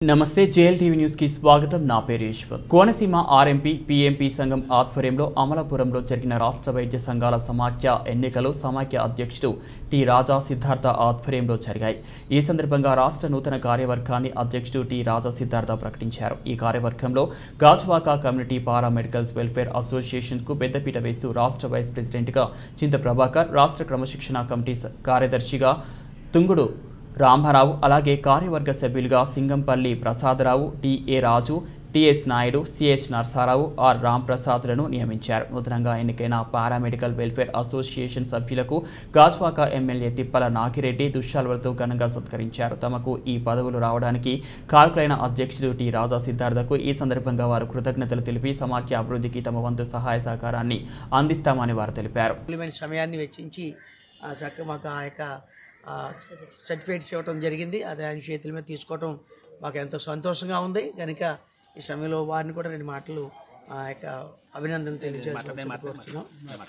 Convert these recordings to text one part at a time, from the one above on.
నమస్తే JL TV news కి స్వాగతం నా పేరు ఈశ్వర్ కోనసీమ ఆర్ఎంపీ పీఎంపీ సంఘం ఆధ్వర్యంలో అమలాపురంలో జరిగిన రాష్ట్ర వైద్య సంఘాల సమాఖ్య ఎన్నికలు సమాఖ్య అధ్యక్షుడు టి రాజా సిద్ధార్థ ఆధ్వర్యంలో జరిగాయి ఈ సందర్భంగా రాష్ట్ర నూతన కార్యవర్గాన్ని అధ్యక్షుడు టి రాజా సిద్ధార్థ ప్రకటించారు ఈ కార్యవర్గంలో గాజువాక కమ్యూనిటీ పారామెడికల్స్ వెల్ఫేర్ అసోసియేషన్కు పెద్దపీట వేస్తూ రాష్ట్ర వైస్ ప్రెసిడెంట్గా చింత ప్రభాకర్ రాష్ట్ర క్రమశిక్షణ కమిటీ స- కార్యదర్శిగా తుంగుడు రామారావు అలాగే కార్యవర్గ సభ్యులుగా Singampalli Prasadarao TA Raju TS Naidu CH Narasarao R రాంప్రసాద్లను నియమించారు నూతనంగా ఎన్నికైన పారామెడికల్ వెల్ఫేర్ అసోసియేషన్ సభ్యులకు గాజ్వాక ఎమ్మెల్యే తిప్పల నాగిరెడ్డి దుశ్శాల్వలతో ఘనంగా సత్కరించారు తమకు ఈ పదవులు రావడానికి కారకులైన అధ్యక్షుడు టి రాజా సిద్ధార్థకు ఈ సందర్భంగా వారు కృతజ్ఞతలు తెలిపి సమాఖ్య అభివృద్ధికి తమ వంతు సహాయ సహకారాన్ని అందిస్తామని వారు తెలిపారు విలువైన సమయాన్ని వెచ్చించి ఆ, చక్కగా మాకు ఆ యొక్క సర్టిఫికేట్స్ ఇవ్వటం జరిగింది అది ఆయన చేతుల మీద తీసుకోవటం మాకు ఎంతో సంతోషంగా ఉంది కనుక ఈ సమయంలో వారిని కూడా రెండు మాటలు ఆ యొక్క అభినందన తెలియజేస్తున్నాం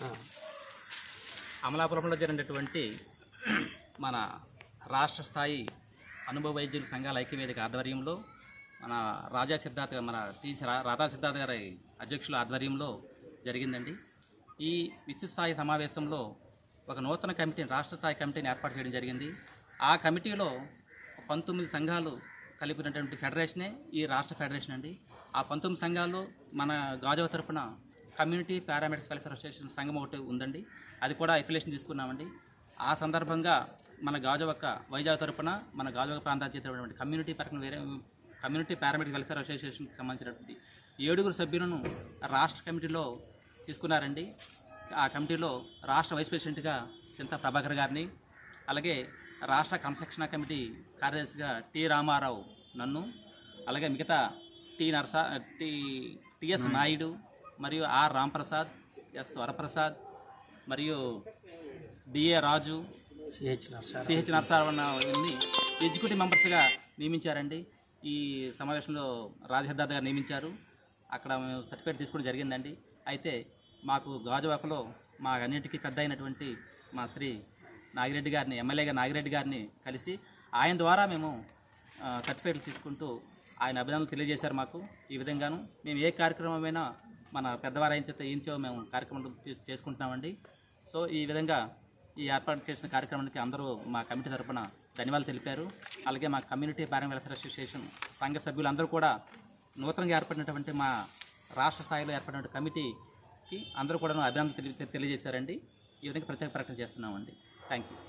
అమలాపురంలో జరిగినటువంటి మన రాష్ట్ర స్థాయి అనుభవ వైద్యుల సంఘాల ఐక్యవేదిక ఆధ్వర్యంలో మన రాజా సిద్ధార్థ మన టి రా- రాధా సిద్ధార్థ గారి అధ్యక్షుల ఆధ్వర్యంలో జరిగిందండి ఈ విద్యుత్ స్థాయి సమావేశంలో ఒక నూతన కమిటీని రాష్ట్ర స్థాయి కమిటీని ఏర్పాటు చేయడం జరిగింది ఆ కమిటీలో పంతొమ్మిది సంఘాలు కలిపినటువంటి ఫెడరేషనే ఈ రాష్ట్ర ఫెడరేషన్ అండి ఆ పంతొమ్మిది సంఘాలు మన గాజువ తరపున కమ్యూనిటీ పారామెడిక్స్ వెల్ఫేర్ అసోసియేషన్ సంఘం ఒకటి ఉందండి అది కూడా ఎఫిలేషన్ తీసుకున్నామండి ఆ సందర్భంగా మన గాజువక్క వైజాగ్ తరపున మన గాజువక ప్రాంతానికి చెందినటువంటి కమ్యూనిటీ పరకన వేరే కమ్యూనిటీ పారామెడిక్ వెల్ఫేర్ అసోసియేషన్కి సంబంధించినటువంటి ఏడుగురు సభ్యులను రాష్ట్ర కమిటీలో తీసుకున్నారండి ఆ కమిటీలో రాష్ట్ర వైస్ ప్రెసిడెంట్గా చింత ప్రభాకర్ గారిని అలాగే రాష్ట్ర క్రమశిక్షణ కమిటీ కార్యదర్శిగా టి రామారావు నన్ను అలాగే మిగతా T Narasa T TS Naidu మరియు ఆర్ రాంప్రసాద్ ఎస్ వరప్రసాద్ మరియు DA Raju CH Narsarao CH నరసారావణ వీళ్ళని ఎగ్జిక్యూటివ్ మెంబర్స్గా నియమించారండి ఈ సమావేశంలో రాజసిద్ధార్థ గారు నియమించారు అక్కడ మేము సర్టిఫికేట్ తీసుకోవడం జరిగిందండి అయితే మాకు గాజువాకలో మా అన్నింటికీ పెద్ద అయినటువంటి మా శ్రీ నాగిరెడ్డి గారిని ఎమ్మెల్యేగా నాగిరెడ్డి గారిని కలిసి ఆయన ద్వారా మేము ఆ, సర్టిఫికేట్లు తీసుకుంటూ ఆయన అభినందనలు తెలియజేశారు మాకు ఈ విధంగాను మేము ఏ కార్యక్రమమైనా మన పెద్దవారు అయిన చేత ఏంచో మేము కార్యక్రమం తీస్- చేసుకుంటున్నామండి సో ఈ విధంగా ఈ ఏర్పాటు చేసిన కార్యక్రమానికి అందరూ మా కమిటీ తరపున ధన్యవాదాలు తెలిపారు అలాగే మా కమ్యూనిటీ పారం వెల్ఫేర్ అసోసియేషన్ సంఘ సభ్యులందరూ కూడా నూతనంగా ఏర్పడినటువంటి మా రాష్ట్ర స్థాయిలో ఏర్పడినటువంటి కమిటీకి అందరూ కూడా అభినందన తెలి తెలియజేశారండి ఈ విధంగా ప్రత్యేక ప్రకటన చేస్తున్నామండి థ్యాంక్ యూ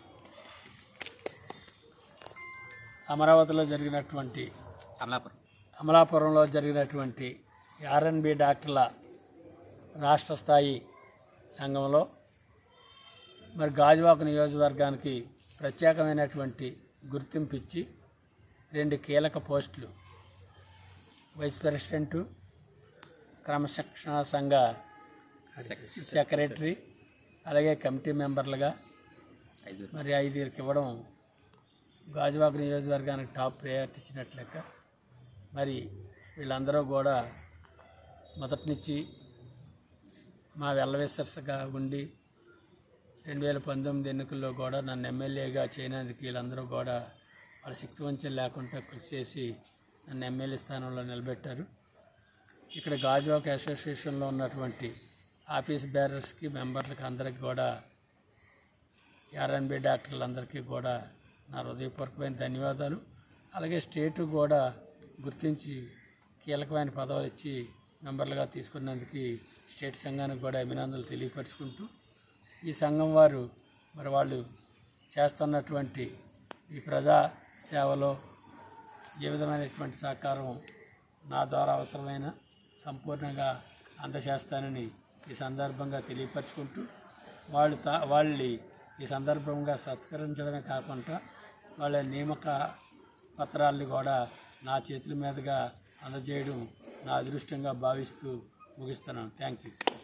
అమరావతిలో జరిగినటువంటి అమలాపురం అమలాపురంలో జరిగినటువంటి ఆర్ఎన్బి డాక్టర్ల రాష్ట్ర స్థాయి సంఘంలో మరి గాజువాక నియోజకవర్గానికి ప్రత్యేకమైనటువంటి గుర్తింపు ఇచ్చి రెండు కీలక పోస్టులు వైస్ ప్రెసిడెంటు క్రమశిక్షణ సంఘ సెక్రటరీ అలాగే కమిటీ మెంబర్లుగా ఐదు మరి ఐదుగురికి ఇవ్వడం గాజువాక నియోజకవర్గానికి టాప్ ప్రయారిటీ ఇచ్చినట్లు లెక్క మరి వీళ్ళందరూ కూడా మొదటి నుంచి మా వెల్లవేసర్స్గా ఉండి రెండు వేల పంతొమ్మిది ఎన్నికల్లో కూడా నన్ను ఎమ్మెల్యేగా చేయనందుకు వీళ్ళందరూ కూడా వాళ్ళ శక్తి వంచన లేకుండా కృషి చేసి నన్ను ఎమ్మెల్యే స్థానంలో నిలబెట్టారు ఇక్కడ గాజువాక అసోసియేషన్లో ఉన్నటువంటి ఆఫీస్ బేరర్స్కి మెంబర్లకి అందరికి కూడా ఆర్ఎన్బి డాక్టర్లందరికీ కూడా నా హృదయపూర్వకమైన ధన్యవాదాలు అలాగే స్టేటు కూడా గుర్తించి కీలకమైన పదవులు ఇచ్చి మెంబర్లుగా తీసుకున్నందుకు స్టేట్ సంఘానికి కూడా అభినందనలు తెలియపరుచుకుంటూ ఈ సంఘం వారు మరి వాళ్ళు చేస్తున్నటువంటి ఈ ప్రజా సేవలో ఏ విధమైనటువంటి సహకారం నా ద్వారా అవసరమైన సంపూర్ణంగా అందజేస్తానని ఈ సందర్భంగా తెలియపరచుకుంటూ వాళ్ళు తా వాళ్ళని ఈ సందర్భంగా సత్కరించడమే కాకుండా వాళ్ళ నియామక పత్రాలను కూడా నా చేతుల మీదుగా అందజేయడం నా అదృష్టంగా భావిస్తూ ముగిస్తున్నాను థ్యాంక్ యూ